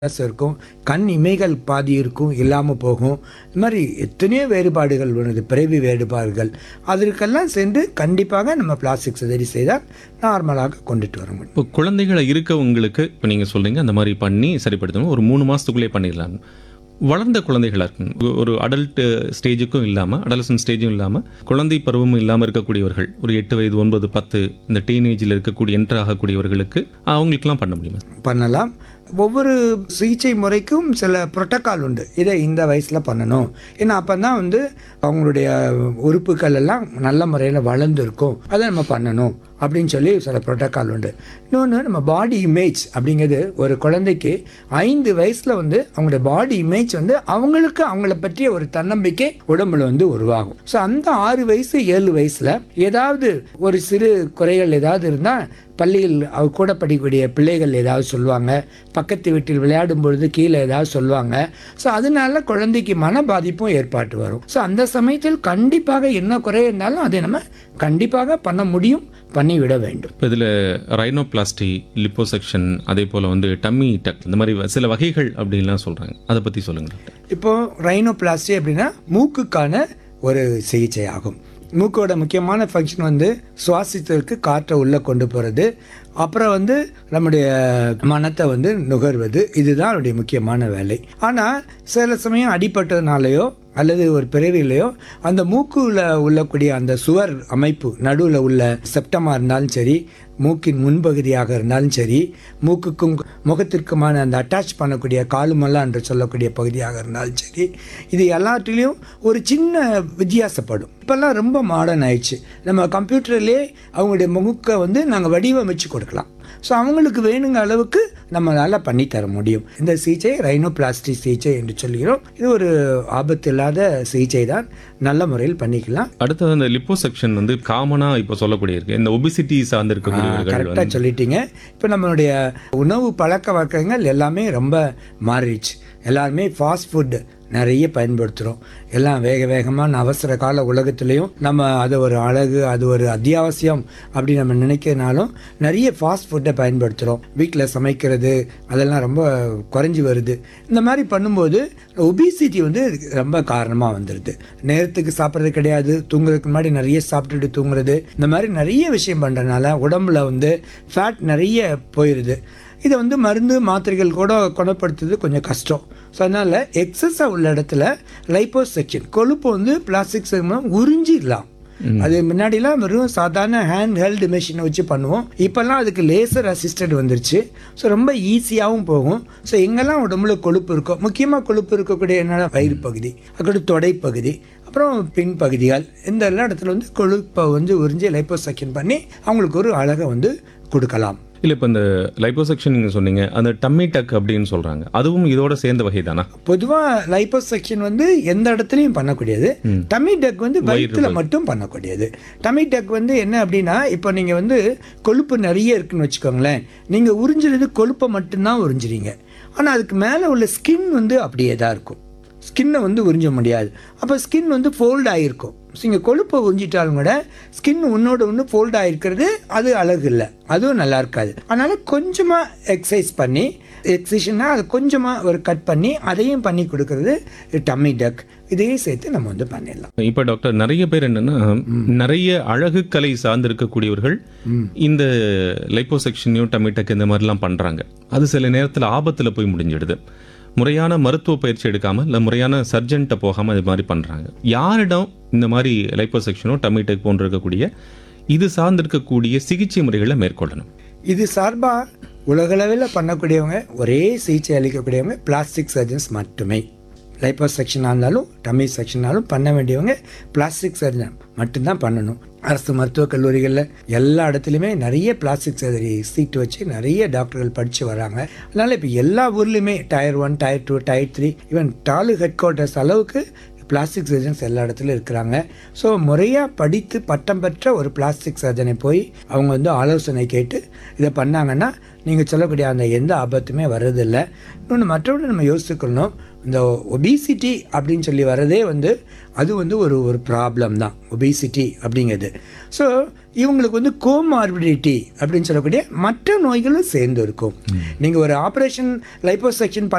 வித்தியாசம் இருக்கும் கண் இமைகள் பாதி இருக்கும் இல்லாமல் போகும் இது மாதிரி எத்தனையோ வேறுபாடுகள் உள்ளது பிறவி வேறுபாடுகள் அதற்கெல்லாம் சென்று கண்டிப்பாக நம்ம பிளாஸ்டிக் சர்ஜரி செய்தால் நார்மலாக கொண்டுட்டு வர முடியும் இப்போ குழந்தைகளை இருக்கவங்களுக்கு இப்போ நீங்கள் சொல்கிறீங்க அந்த மாதிரி பண்ணி சரிப்படுத்தணும் ஒரு மூணு மாதத்துக்குள்ளே பண்ணிடலாம் வளர்ந்த குழந்தைகளாக இருக்கணும் ஒ- ஒரு அடல்ட் ஸ்டேஜுக்கும் இல்லாமல் அடலசன் ஸ்டேஜும் இல்லாமல் குழந்தை பருவமும் இல்லாமல் இருக்கக்கூடியவர்கள் ஒரு எட்டு வயது ஒன்பது பத்து இந்த டீனேஜில் இருக்கக்கூடிய என்டர் ஆகக்கூடியவர்களுக்கு அவங்களுக்குலாம் பண்ண முடியுமா பண்ணலாம் ஒவ்வொரு சிகிச்சை முறைக்கும் சில புரோட்டோக்கால் உண்டு இதை இந்த வயசில் பண்ணணும் ஏன்னா அப்போ தான் வந்து அவங்களுடைய உறுப்புகள் எல்லாம் நல்ல முறையில் வளர்ந்துருக்கும் அதை நம்ம பண்ணணும் அப்படின்னு சொல்லி சில புரோட்டோக்கால் உண்டு இன்னொன்று நம்ம பாடி இமேஜ் அப்படிங்கிறது ஒரு குழந்தைக்கு ஐந்து வயசில் வந்து அவங்களுடைய பாடி இமேஜ் வந்து அவங்களுக்கு அவங்கள பற்றிய ஒரு தன்னம்பிக்கை உடம்புல வந்து உருவாகும் ஸோ அந்த ஆறு வயசு ஏழு வயசில் ஏதாவது ஒரு சிறு குறைகள் ஏதாவது இருந்தால் பள்ளியில் அவ கூட படிக்கக்கூடிய பிள்ளைகள் ஏதாவது சொல்லுவாங்க பக்கத்து வீட்டில் விளையாடும் பொழுது கீழே ஏதாவது சொல்லுவாங்க ஸோ அதனால குழந்தைக்கு மன பாதிப்பும் ஏற்பாட்டு வரும் ஸோ அந்த சமயத்தில் கண்டிப்பாக என்ன குறை இருந்தாலும் அதை நம்ம கண்டிப்பாக பண்ண முடியும் பண்ணிவிட வேண்டும் இப்போ இதில் ரைனோபிளாஸ்டி லிப்போசெக்ஷன் அதே போல் வந்து டம்மி டக் இந்த மாதிரி சில வகைகள் அப்படின்லாம் சொல்கிறாங்க அதை பற்றி சொல்லுங்கள் டாக்டர் இப்போ ரைனோபிளாஸ்டி அப்படின்னா மூக்குக்கான ஒரு சிகிச்சை ஆகும் மூக்கோட முக்கியமான ஃபங்க்ஷன் வந்து சுவாசித்ததற்கு காற்றை உள்ளே கொண்டு போகிறது அப்புறம் வந்து நம்முடைய மனத்தை வந்து நுகர்வது இதுதான் அவருடைய முக்கியமான வேலை ஆனால் சில சமயம் அடிபட்டதுனாலையோ அல்லது ஒரு பிறவிலையோ அந்த மூக்குல உள்ளக்கூடிய அந்த சுவர் அமைப்பு நடுவில் உள்ள செப்டமாக இருந்தாலும் சரி மூக்கின் முன்பகுதியாக இருந்தாலும் சரி மூக்குக்கும் முகத்திற்குமான அந்த அட்டாச் பண்ணக்கூடிய காலுமல்லா என்று சொல்லக்கூடிய பகுதியாக இருந்தாலும் சரி இது எல்லாத்துலேயும் ஒரு சின்ன வித்தியாசப்படும் இப்போல்லாம் ரொம்ப மாடர்ன் ஆயிடுச்சு நம்ம கம்ப்யூட்டர்லேயே அவங்களுடைய முகத்தை வந்து நாங்கள் வடிவமைச்சு கொடுக்கலாம் ஸோ அவங்களுக்கு வேணுங்க அளவுக்கு நம்மளால் பண்ணித்தர முடியும் இந்த சிகிச்சை ரைனோபிளாஸ்டி சிகிச்சை என்று சொல்கிறோம் இது ஒரு ஆபத்து இல்லாத சிகிச்சை தான் நல்ல முறையில் பண்ணிக்கலாம் அடுத்தது அந்த லிப்போசெக்ஷன் வந்து காமனாக இப்போ சொல்லக்கூடிய இருக்கு இந்த ஒபிசிட்டி சார்ந்து இருக்கக்கூடியவர்கள் கரெக்டாக சொல்லிட்டீங்க இப்போ நம்மளுடைய உணவு பழக்க வழக்கங்கள் எல்லாமே ரொம்ப மாறிடுச்சு எல்லாருமே ஃபாஸ்ட் ஃபுட் நிறைய பயன்படுத்துகிறோம் எல்லாம் வேக வேகமான அவசர கால உலகத்துலேயும் நம்ம அது ஒரு அழகு அது ஒரு அத்தியாவசியம் அப்படி நம்ம நினைக்கிறனாலும் நிறைய ஃபாஸ்ட் ஃபுட்டை பயன்படுத்துகிறோம் வீட்டில் சமைக்கிறது அதெல்லாம் ரொம்ப குறைஞ்சி வருது இந்த மாதிரி பண்ணும்போது ஒபிசிட்டி வந்து ரொம்ப காரணமாக வந்துடுது நேரத்துக்கு சாப்பிட்றது கிடையாது தூங்குறதுக்கு முன்னாடி நிறைய சாப்பிட்டுட்டு தூங்குறது இந்த மாதிரி நிறைய விஷயம் பண்ணுறதுனால உடம்புல வந்து ஃபேட் நிறைய போயிடுது இதை வந்து மருந்து மாத்திரைகள் கூட குணப்படுத்துறது கொஞ்சம் கஷ்டம் ஸோ அதனால் எக்ஸஸாக உள்ள இடத்துல லைப்போசெக்ஷன் கொழுப்பு வந்து பிளாஸ்டிக் மூலம் உறிஞ்சிடலாம் அது முன்னாடிலாம் வெறும் சாதாரண ஹேண்ட் ஹெல்டு மிஷினை வச்சு பண்ணுவோம் இப்போல்லாம் அதுக்கு லேசர் அசிஸ்டட் வந்துருச்சு ஸோ ரொம்ப ஈஸியாகவும் போகும் ஸோ எங்கெல்லாம் உடம்புல கொழுப்பு இருக்கோ முக்கியமாக கொழுப்பு இருக்கக்கூடிய என்னென்ன வயிறு பகுதி அக்கடி தொடைப்பகுதி அப்புறம் பின் பகுதிகள் இந்த எல்லா இடத்துல வந்து கொழுப்பை வந்து உறிஞ்சி லைப்போசெக்ஷன் பண்ணி அவங்களுக்கு ஒரு அழகை வந்து கொடுக்கலாம் இல்லை இப்போ இந்த லைப்போசெக்ஷன் நீங்கள் சொன்னீங்க அந்த டம்மி டக் அப்படின்னு சொல்கிறாங்க அதுவும் இதோட சேர்ந்த வகை தானா பொதுவாக லைப்போசெக்ஷன் வந்து எந்த இடத்துலையும் பண்ணக்கூடியது டமி டக் வந்து வயிற்றுல மட்டும் பண்ணக்கூடியது டமி டக் வந்து என்ன அப்படின்னா இப்போ நீங்கள் வந்து கொழுப்பு நிறைய இருக்குன்னு வச்சுக்கோங்களேன் நீங்கள் உறிஞ்சுறது கொழுப்பை மட்டும்தான் உறிஞ்சுறீங்க ஆனால் அதுக்கு மேலே உள்ள ஸ்கின் வந்து அப்படியே தான் இருக்கும் ஸ்கின்னை வந்து உறிஞ்ச முடியாது அப்போ ஸ்கின் வந்து ஃபோல்ட் ஆகிருக்கும் நீங்கள் கொழுப்பை உறிஞ்சிட்டாலும் கூட ஸ்கின் உன்னோட ஒன்று ஃபோல்ட் ஆகிருக்கிறது அது அழகு இல்லை அதுவும் நல்லா இருக்காது அதனால் கொஞ்சமாக எக்ஸசைஸ் பண்ணி எக்ஸசைஸ்னா அது கொஞ்சமாக ஒரு கட் பண்ணி அதையும் பண்ணி கொடுக்கறது டம்மி டக் இதையும் சேர்த்து நம்ம வந்து பண்ணிடலாம் இப்போ டாக்டர் நிறைய பேர் என்னன்னா நிறைய அழகு கலை சார்ந்து இருக்கக்கூடியவர்கள் இந்த லைப்போசெக்ஷனையும் டமிட்டக் இந்த மாதிரிலாம் பண்றாங்க அது சில நேரத்தில் ஆபத்தில் போய் முடிஞ்சிடுது முறையான மருத்துவ பயிற்சி எடுக்காம இல்லை முறையான சர்ஜன்ட்ட போகாம இது மாதிரி பண்றாங்க யாரிடம் இந்த மாதிரி லைப்போசெக்ஷனோ டமிட்டக் போன்று இருக்கக்கூடிய இது சார்ந்து இருக்கக்கூடிய சிகிச்சை முறைகளை மேற்கொள்ளணும் இது சார்பாக உலகளவில் பண்ணக்கூடியவங்க ஒரே சிகிச்சை அளிக்கக்கூடியவங்க பிளாஸ்டிக் சர்ஜன்ஸ் மட்டுமே லைப்போ செக்ஷனாக இருந்தாலும் டம்மி செக்ஷனாலும் பண்ண வேண்டியவங்க பிளாஸ்டிக் சர்ஜன் மட்டும்தான் பண்ணணும் அரசு மருத்துவக் கல்லூரிகளில் எல்லா இடத்துலையுமே நிறைய பிளாஸ்டிக் சர்ஜரி சீட்டு வச்சு நிறைய டாக்டர்கள் படித்து வராங்க அதனால் இப்போ எல்லா ஊர்லேயுமே tier one tier two tier three even taluk headquarters அளவுக்கு பிளாஸ்டிக் சர்ஜன்ஸ் எல்லா இடத்துலையும் இருக்கிறாங்க ஸோ முறையாக படித்து பட்டம் பெற்ற ஒரு பிளாஸ்டிக் சர்ஜனை போய் அவங்க வந்து ஆலோசனை கேட்டு இதை பண்ணாங்கன்னா நீங்கள் சொல்லக்கூடிய அந்த எந்த ஆபத்துமே வர்றதில்லை இன்னொன்று மற்றபடி நம்ம யோசிச்சுக்கணும் இந்த ஒபிசிட்டி அப்படின்னு சொல்லி வர்றதே வந்து அது வந்து ஒரு ஒரு ப்ராப்ளம் தான் ஒபிசிட்டி அப்படிங்கிறது ஸோ இவங்களுக்கு வந்து கோமார்பிடிட்டி அப்படின்னு சொல்லக்கூடிய மற்ற நோய்களும் சேர்ந்து இருக்கும் நீங்கள் ஒரு ஆப்ரேஷன் லைப்போசெக்ஷன்